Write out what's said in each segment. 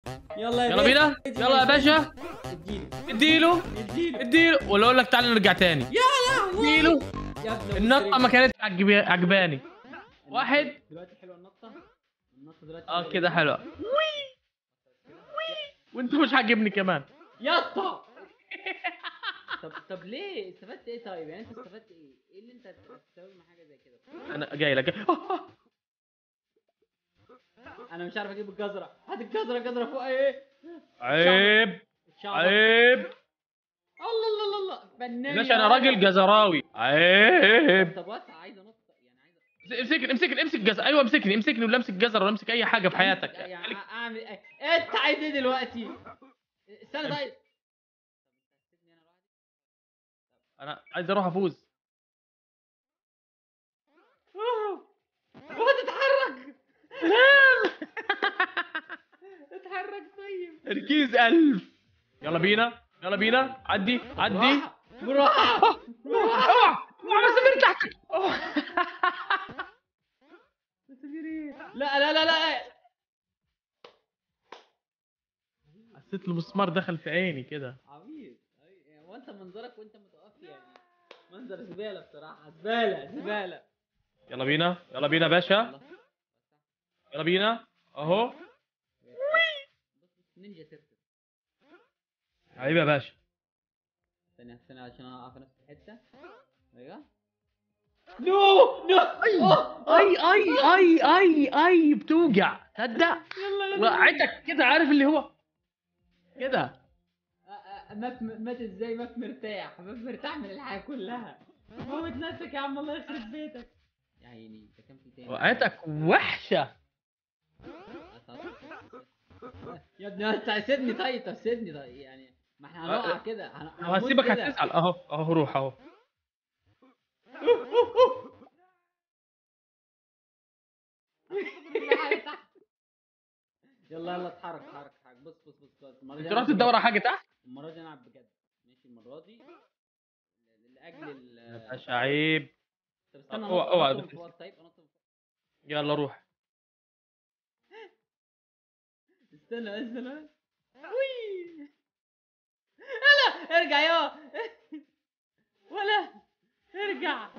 يلا يا يلا بيه. بينا يلا يا باشا اديله اديله اديله اديله ولا اقول لك تعالى نرجع تاني يا لهوي اديله يا ابني النطه ما كانتش عجب- عجباني واحد. دلوقتي حلوه النطه النطه دلوقتي اه حلوة. كده حلوه وانت مش عاجبني كمان يا اسطى طب طب ليه استفدت ايه طيب يعني انت استفدت ايه ايه اللي انت هتستفاد من حاجه زي كده انا جاي لك انا مش عارف اجيب الجزره هات الجزره الجزره فوق ايه عيب الشعب عيب الله الله الله الله فنان يا باشا يا انا راجل ولد. جزراوي عيب طب وسع عايز انط يعني عايز امسكني امسكني امسك جزر ايوه امسكني امسكني ولا امسك جزر ولا امسك اي حاجه في حياتك يعني اعمل ايه انت عايز ايه دلوقتي استنى طيب انا عايز اروح افوز هو تتحرك اتحرك طيب تركيز ألف يلا بينا يلا بينا عدي عدي براحة براحة اوعى اوعى بس من تحت لا لا لا لا حسيت المسمار دخل في عيني كده عبيط أي- وانت منظرك وانت متوفي يعني منظر زبالة بصراحة زبالة زبالة يلا بينا يلا بينا يا باشا الله. يلا بينا اهو بص بص نينجا ترتب حبيبي يا باشا ثانية ثانية عشان اقع في نفس الحتة ايوه نو نو أوه، اي اي اي اي اي بتوجع تصدق يلا يلا وقعتك كده عارف اللي هو كده آه، آه، مات مات ازاي مات مرتاح مات مرتاح من الحياة كلها موت نفسك يا عم الله يخرب بيتك يا عيني انت كام في تاني وقعتك وحشه يا ابني انت سيبني طيب طب سيبني طيب يعني ما احنا هنقع أه، كده هن- أهو هنموت هسيبك كده. هتزعل اهو اهو روح اهو يلا يلا اتحرك اتحرك اتحرك بص بص بص بص المره دي انت ألعب رحت تدور بجد. على حاجه تحت المره دي العب بجد ماشي المره دي لاجل ال يا باشا عيب طب استنى اوعى- انط اوعى انط من بس. فوق طيب انط من فوق يلا روح استنى استنى وي لا ارجع يا ولا ارجع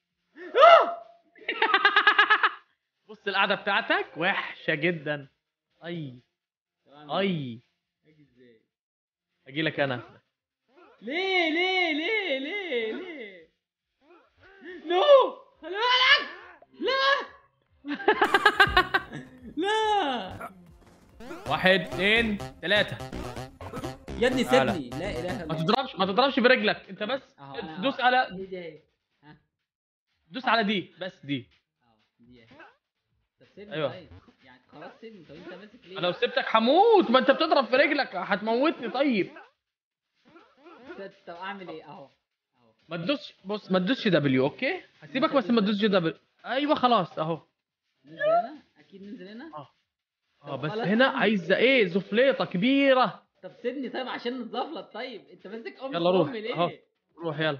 بص القعده بتاعتك وحشه جدا اي اي اجي ازاي اجي لك انا ليه ليه ليه ليه ليه نو خلي بالك لا لا واحد اثنين ثلاثه يا ابني تعالى. سيبني لا اله ما الا الله تضربش ما تضربش برجلك انت بس أهو أنا- دوس على ايه ده ايه ها دوس على دي بس دي اهو دي اهي طب سيبني أيوة. طيب يعني خلاص سيبني طب انت ماسك ليه أنا لو سبتك هموت ما انت بتضرب في رجلك هتموتني طيب طب اعمل ايه اهو اهو ما تدوسش بص ما تدوسش دبليو اوكي هسيبك بس ما تدوسش دبليو ايوه خلاص اهو ننزل هنا اكيد ننزل هنا اه طب بس خلاص هنا يا عم. عايزه ايه زفليطه كبيره طب سيبني طيب عشان نتزفلط طيب انت ماسك امي يلا روح، أمي ليه أهو. روح يلا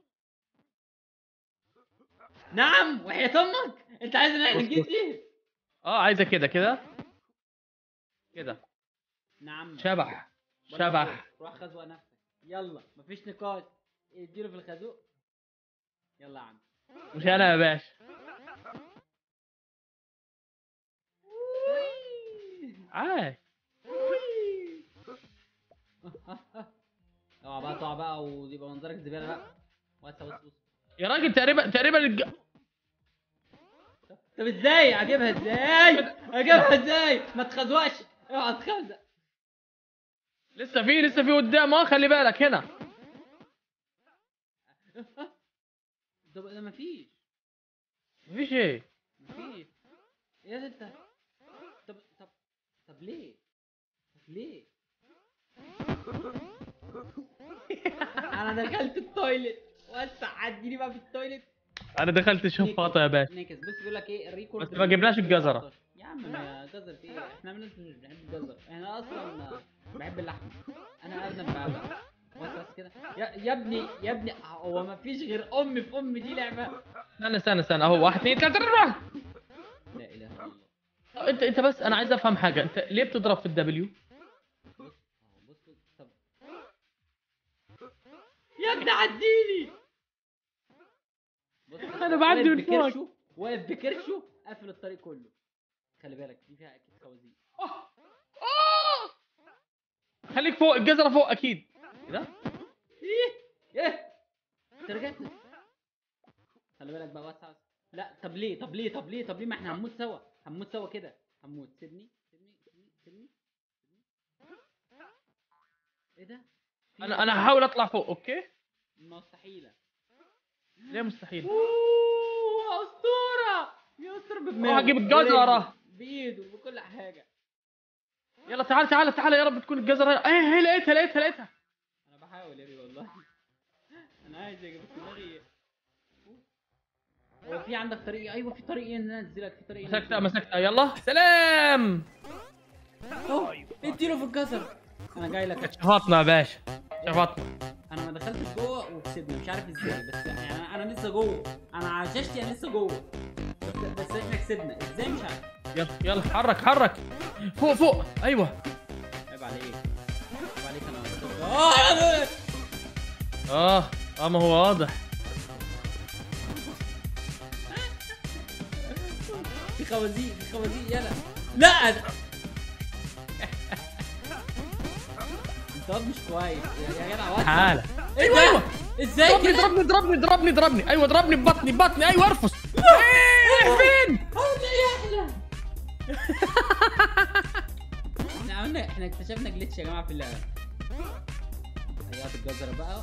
نعم وحياة امك انت عايز ان احنا بص، نجيب بص. دي اه عايزه كده كده كده نعم شبح بره شبح فوق. روح خزوق نفسك يلا مفيش نقاش اديله في الخازوق يلا يا عم مش انا يا باشا عاي اوعى بقى تقع بقى ويبقى منظرك زباله بقى واسع بص بص يا راجل تقريبا تقريبا الج... طب ازاي اجيبها ازاي اجيبها ازاي ما تخزوقش اوعى تخزق لسه في لسه في قدام اه خلي بالك هنا طب ده مفيش مفيش ايه مفيش يا ده انت طب طب طب ليه طب ليه انا دخلت التويلت وسع عديني بقى في التويلت انا دخلت شفاطه يا باشا نيكس بص بيقول لك ايه الريكورد بس ما جبناش الجزرة. يا عم ما جزر في ايه احنا من الناس مش بنحب الجزر احنا اصلا بحب اللحمه انا ارنب بقى بس بس كده يا, يا ابني يا ابني هو ما فيش غير ام في ام دي لعبه استنى استنى استنى اهو واحد اثنين ثلاثة أربعة لا اله الا الله انت انت بس انا عايز افهم حاجة انت ليه بتضرب في الدبليو؟ يا ابني عديني بص، أنا بعدي واقف من فوق. بكرشه واقف بكرشه قافل الطريق كله خلي بالك دي فيها اكيد خوازيق خليك فوق الجزره فوق اكيد كده ايه ايه انت رجعت خلي بالك بقى وسع وسع. لا طب ليه طب ليه طب ليه طب ليه ما احنا هنموت سوا هنموت سوا كده هنموت سيبني سيبني سيبني سيبني ايه ده في انا انا هحاول اطلع فوق اوكي مستحيله ليه مستحيل اوه اسطوره يستر بدماغه هجيب الجزرة برجله، وراه. بايده بكل حاجه يلا تعال تعال تعال يا رب تكون الجزره ايه هي لقيتها لقيتها لقيتها انا بحاول يا بي والله انا عايز اجيب دماغي هو في عندك طريق ايوه في طريق ينزلك في طريق مسكتها مسكتها يلا سلام اوه اديله في الجزر انا جاي لك شفطنا يا باشا شفطنا انا ما دخلتش جوه وكسبنا مش عارف ازاي بس يعني انا انا لسه جوه انا على شاشتي انا لسه جوه بس, بس احنا كسبنا ازاي مش عارف يلا يلا حرك حرك فوق فوق ايوه عيب عليك عيب عليك انا وصلت- اه يا اه اه ما هو واضح في خوازيق في خوازيق يلا لا ده- انت واد مش كويس يا يا جدع واد تعال ايه ده؟ ازاي ضربني كده؟ ضربني ضربني ضربني ضربني ايوه ضربني ببطني ببطني ايوه ارفس ايه فين هقول ايه احنا؟ احنا عملنا احنا اكتشفنا جلitch يا جماعه في اللعبه هيات الجزره بقى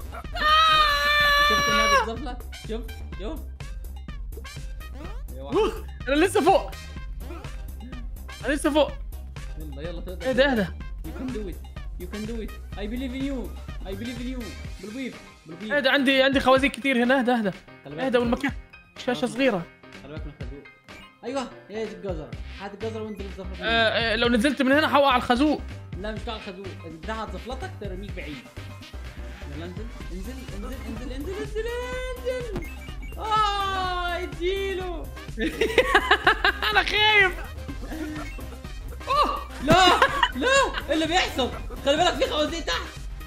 شفت انها بتضاف لك شوف شوف يا واحد. انا لسه فوق انا لسه فوق يلا يلا تقدر ايه ده ايه ده You can do it. You can do it. I believe in you. I believe in you. بلبيب بلبيب ايه ده عندي عندي خوازيق كتير هنا اهدى اهدى خلي بالك اهدى والمكان شاشه صغيره خلي بالك من الخازوق ايوه هي دي الجزره هات الجزره وانت اللي تزفلط آه آه لو نزلت من هنا هوقع على الخازوق لا مش بتاع الخازوق البتاع هتزفلطك ترميك بعيد يلا انزل انزل انزل انزل انزل انزل انزل اه اديله انا خايف لا لا ايه اللي بيحصل خلي بالك في خوازيق تحت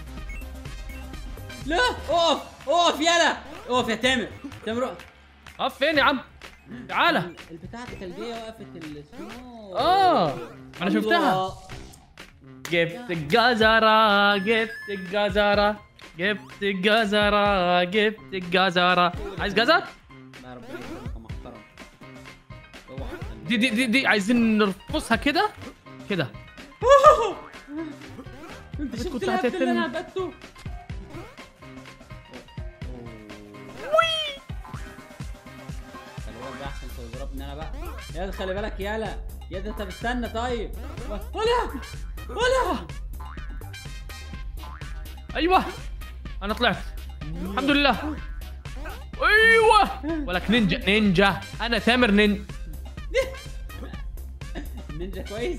لا اقف اقف يلا اقف يا تامر تامر اقف اقف فين يا عم تعالى البتاعة الثلجية وقفت السنو اه انا شفتها أيوة. جبت الجزرة جبت الجزرة جبت الجزرة جبت الجزرة عايز جزر؟ لا ربنا يكرمك يا محترم اوعى تخليك. دي دي دي, دي عايزين نرفصها كده كده انت كنت شفت الهبد اللي هتقتلني. انا هبته خلي بالك بقى احسن تضربني انا بقى يا ده خلي بالك يالا يا ده طب استنى طيب ولا ولا ايوه انا طلعت الحمد لله ايوه ولك نينجا نينجا انا تامر نين النينجا كويس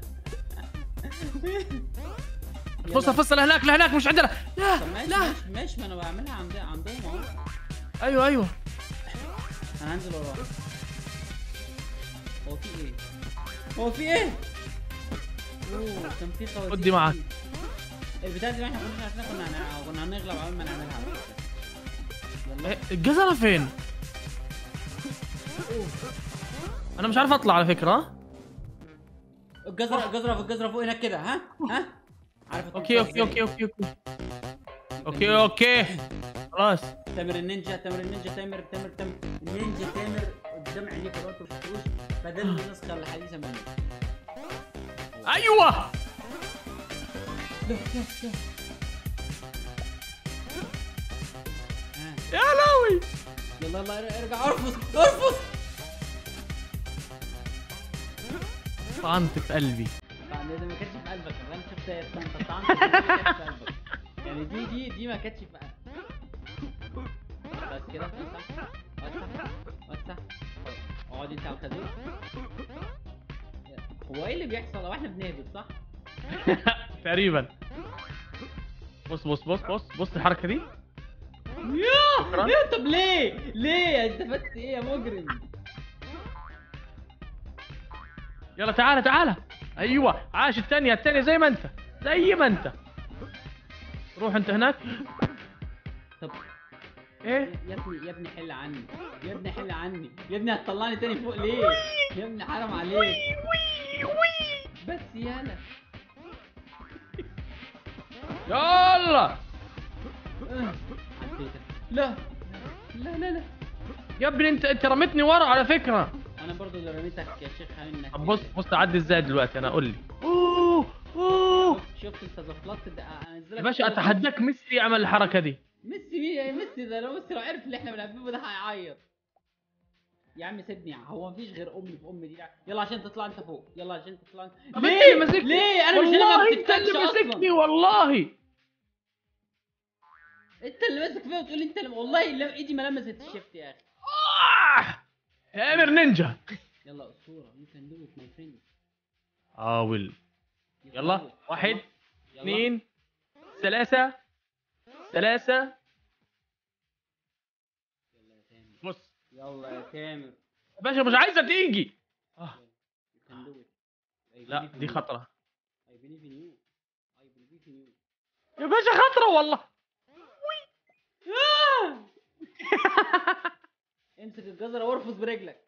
الفصل فصل لهناك لهناك مش عندنا لا طب ماشي لا ماشي ماشي ما انا بعملها عند عندهم اهو ايوه ايوه انا هنزل وراه هو في ايه؟ هو في ايه؟ اوه كان في خواتيم ودي معاك. كتير. البتاع دي ما احنا كناش عارفينها كنا هنع- كنا هنغلب اول ما نعملها على فكرة. يلا إيه، الجزرة فين؟ انا مش عارف اطلع على فكرة الجزرة الجزرة في الجزرة فوق هناك كده ها؟ ها؟ عارف اوكي اوكي اوكي اوكي اوكي اوكي اوكي خلاص تامر النينجا تامر النينجا تامر تامر تامر النينجا تامر قدام عينيك لو انتوا ما شفتوش فده النسخة الحديثة منه ايوه لا لا لا ها يا لوي يلا يلا ارجع ارفض ارفض طعنت في قلبي طبعا ده ما كانتش في قلبك انا شفت انت طعنت دي ما كانتش في قلبك يعني دي دي دي ما كانتش في قلبك بس كده وسع وسع وسع اقعد انت على الخازوق هو ايه اللي بيحصل لو احنا بنهبط صح؟ تقريبا بص بص بص بص بص الحركة دي يا يا طب ليه؟ ليه؟ استفدت ايه يا مجرم؟ يلا تعالى تعالى ايوه عاش الثانية الثانية زي ما انت زي ما انت روح انت هناك طب ايه يا ابني يا ابني حل عني يا ابني حل عني يا ابني هتطلعني تاني فوق ليه يا ابني حرام عليك بس يالا يلا آه، عديتك لا لا لا لا يا ابني انت انت رميتني ورا على فكره انا برضو اللي رميتك يا شيخ منك طب بص بص تعدي ازاي دلوقتي انا قول لي اوه اوه شفت انت زفلطت ده انزلك يا باشا اتحداك ميسي يعمل الحركه دي ميسي مين ميسي ده لو ميسي لو عرف اللي احنا بنحببه ده هيعيط يا عم سيبني هو مفيش غير امي في امي دي يلا عشان تطلع انت فوق يلا عشان تطلع انت طب انت اللي ماسكني ليه انا مش انا ما والله انت بتكتكش اللي اصلا ماسكني والله انت اللي ماسك فيها وتقول لي انت اللي والله لا ايدي ما لمست الشيفت يا اخي آه. يا امير نينجا يلا اسطوره يو كان دو ات ماي فريند حاول يلا واحد يلا. اثنين ثلاثة ثلاثة يلا يا تامر بص يلا يا تامر يا باشا مش عايزة تيجي آه. يو كان دو ات لا دي خطرة اي بليف ان يو اي بليف ان يو يا باشا خطرة والله امسك الجزرة وارفض برجلك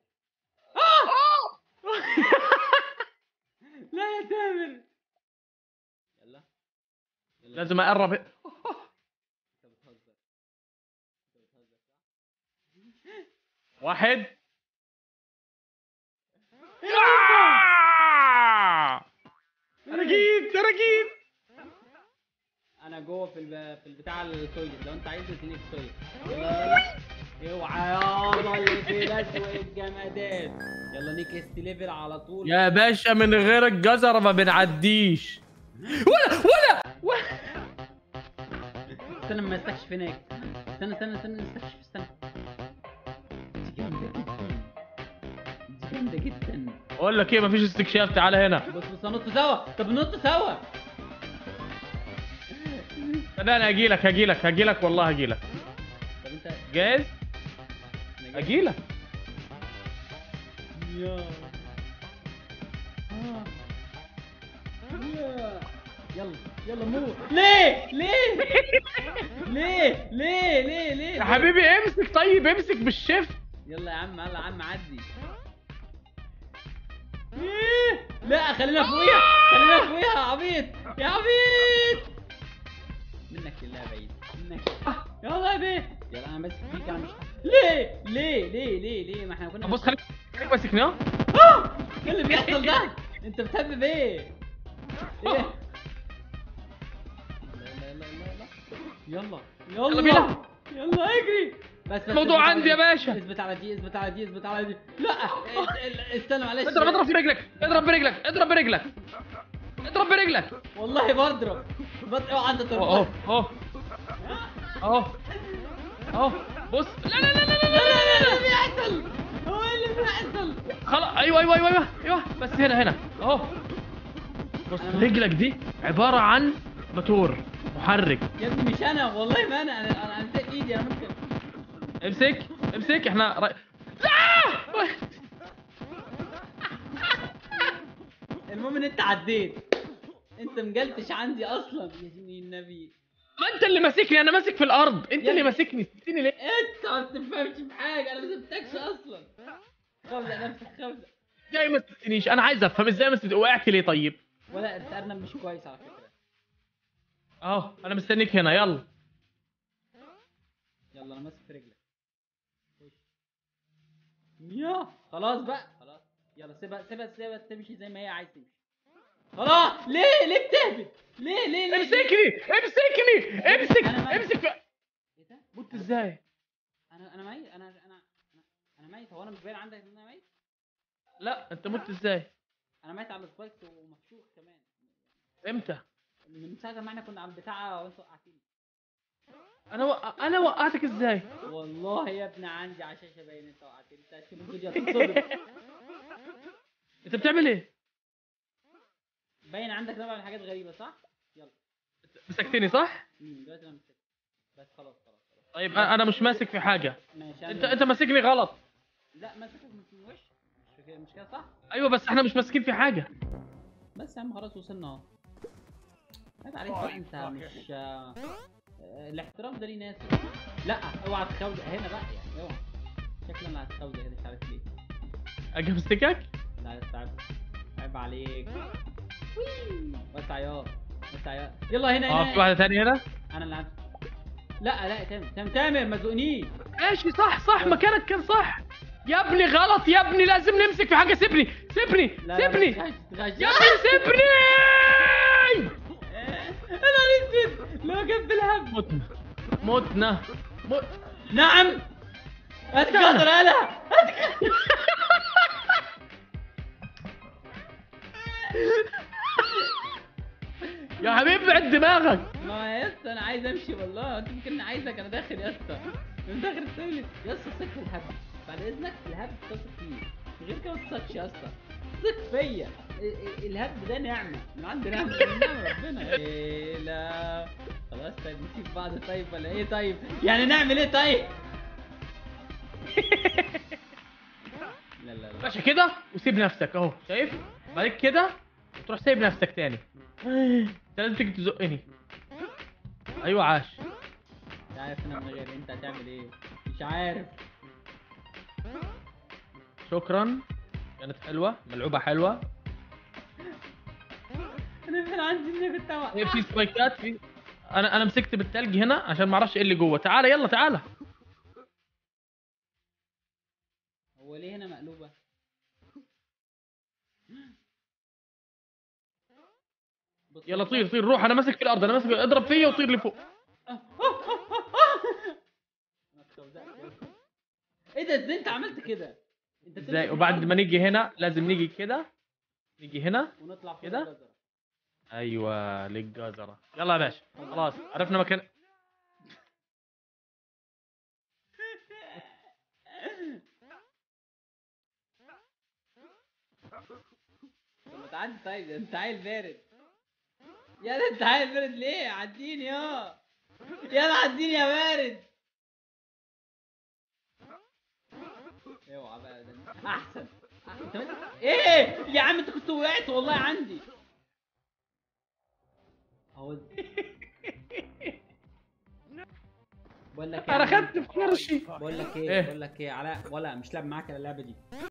لا يا تامر يلا يلا لازم اقرب انت بتهزر انت بتهزر صح؟ واحد آه. انا جيت انا جيت انا جوه في الب... في البتاع التويلت لو انت عايز تديني في التويلت يلا يلا اوعى يابا اللي في الاسوء الجمادات يلا نيكست ليفل على طول يا باشا من غير الجزرة ما بنعديش ولا ولا استنى ما استكشف هناك استنى استنى استنى استكشف استنى دي جامدة جدا دي جامدة جدا اقول لك ايه مفيش استكشاف تعالى هنا بص بص هنط سوا طب ننط سوا لا انا هجي لك هجي لك هجي لك والله هجي لك طب انت جاهز أنا جاي. هجي لك يا آه. يا. يلا يلا مو ليه ليه ليه ليه ليه ليه يا حبيبي امسك طيب امسك بالشيفت يلا يا عم يلا يا عم عدي إيه؟ لا خلينا فوقيها خلينا فوقيها يا عبيط يا عبيط منك لله بعيد منك يلا يا بيه يلا انا ماسك فيك انا مش ليه ليه ليه ليه ليه ما احنا كنا طب بص خليك خليك ماسكني ها آه! ايه اللي بيحصل ده انت بتهبب ايه ايه لا لا لا لا لا يلا يلا يلا بينا. يلا اجري بس بس الموضوع اثبت على عندي يا دي. باشا. اثبت على دي اثبت على دي اثبت على دي لا است- استنى معلش اضرب اضرب في رجلك اضرب برجلك اضرب برجلك اضرب برجلك والله بضرب بضرب اوعى انت اهو تربط اهو اهو اهو بص لا لا لا لا لا لا لا لا اللي بيحصل هو إيه اللي بيحصل خلاص ايوه ايوه ايوه ايوه ايوه بس هنا هنا اهو بص رجلك دي عباره عن موتور محرك يا ابني مش انا والله ما انا انا انا امسك ايدي انا ممكن امسك امسك احنا ر... لا المهم ان انت عديت انت مجلتش عندي اصلا يا دين النبي ما انت اللي ماسكني انا ماسك في الارض انت يا اللي ابني. ماسكني سبتني ليه انت ما بتفهمش في حاجه انا ما سبتكش اصلا خبزه نفسك خبزه ازاي ما سبتنيش انا عايز افهم ازاي ما سبت... وقعت ليه طيب ولا انت ارنب مش كويس على فكره اهو انا مستنيك هنا يلا يلا انا ماسك في رجلك خش يا خلاص بقى خلاص يلا سيبها سيبها سيبها تمشي زي ما هي عايز تمشي خلاص ليه ليه بتهبط ليه ليه ليه امسكني امسكني امسك أنا ميت. امسك في... ايه ده مت ازاي انا انا ميت انا انا انا انا ميت هو انا مش باين عندك ان انا ميت لا انت مت ازاي انا ميت على السبايك ومفشوخ كمان امتى من ساعه ما احنا كنا على البتاع وانت وقعتني انا وق... انا وقعتك ازاي والله يا ابني عندي على الشاشه باين انت وقعتني انت هتشوف الفيديو هتتصدم انت بتعمل ايه باين عندك طبعا حاجات غريبه صح؟ يلا مسكتني صح مين دلوقتي انا مسكت بس خلاص خلاص خلاص طيب انا أنا مش ماسك في حاجه ماشي أنا انت اللي- انت ماسكني غلط لا ماسكك من الوش مش كده مش كده صح؟ ايوه بس احنا مش ماسكين في حاجه بس يا عم خلاص وصلنا اهو عيب عليك بقى انت مش آه، الاحترام ده ليه ناس لا اوعى تخوز هنا بقى يعني اوعى شكلنا اللي هتخوز هنا مش عارف ليه اجي امسكك لا يا عيب عيب عليك وي. بس عيار بس عيار يلا هنا اه هنا في واحده ثانيه هنا انا اللي همسك لا لا تامر تامر تامر ما تزقنيش ماشي صح صح مكانك كان صح يا ابني غلط يا ابني لازم نمسك في حاجه سيبني سيبني لا لا سيبني ما تتغش- يا ابني سيبني انا اسود لو جاب بالهم متنا متنا مت... نعم اتقدر انا يا حبيبي بعد دماغك ما يا اسطى انا عايز امشي والله انت ممكن عايزك انا داخل يا اسطى انا داخل التويليت يا اسطى ثق في الهبد بعد اذنك الهبد تثق فيه غير كده ما تثقش يا اسطى ثق فيا ال- ال- الهبد ده نعمه من عند نعمه من نعم ربنا إيه لا خلاص طيب نسيب بعض طيب ولا ايه طيب يعني نعمل ايه طيب لا لا لا ماشي كده وسيب نفسك اهو شايف بعدين كده وتروح سايب نفسك تاني انت لازم تيجي تزقني ايوه عاش مش عارف انا من غير انت هتعمل ايه مش عارف شكرا كانت حلوه ملعوبه حلوه انا فين عندي اني كنت إيه، في سبايكات في انا انا مسكت بالتلج هنا عشان ما اعرفش ايه اللي جوه تعالى يلا تعالى هو ليه هنا مقلوبة؟ بص- يلا طير طير روح انا ماسك في الارض انا ماسك اضرب فيا وطير لفوق ما تخوزقش يا اسطى. ايه ده ازاي انت عملت كده؟ انت ازاي تمسك وبعد الأرض ما نيجي هنا لازم نيجي كده نيجي هنا ونطلع فوق كده؟ الجزرة. ايوه للجزره يلا يا باشا خلاص عرفنا مكان طب ما تعدي طيب ده انت عيل بارد يا ده انت عيل بارد ليه؟ عديني يا يلا عديني يا بارد اوعى بقى ده انت- احسن أحسن. طب انت- ايه يا عم انت كنت وقعت والله عندي اهو بقول لك إيه يا انا عم؟ خدت في كرشي بقول لك ايه إيه؟ بقول لك ايه علاء ولا مش لعب معاك اللعبه دي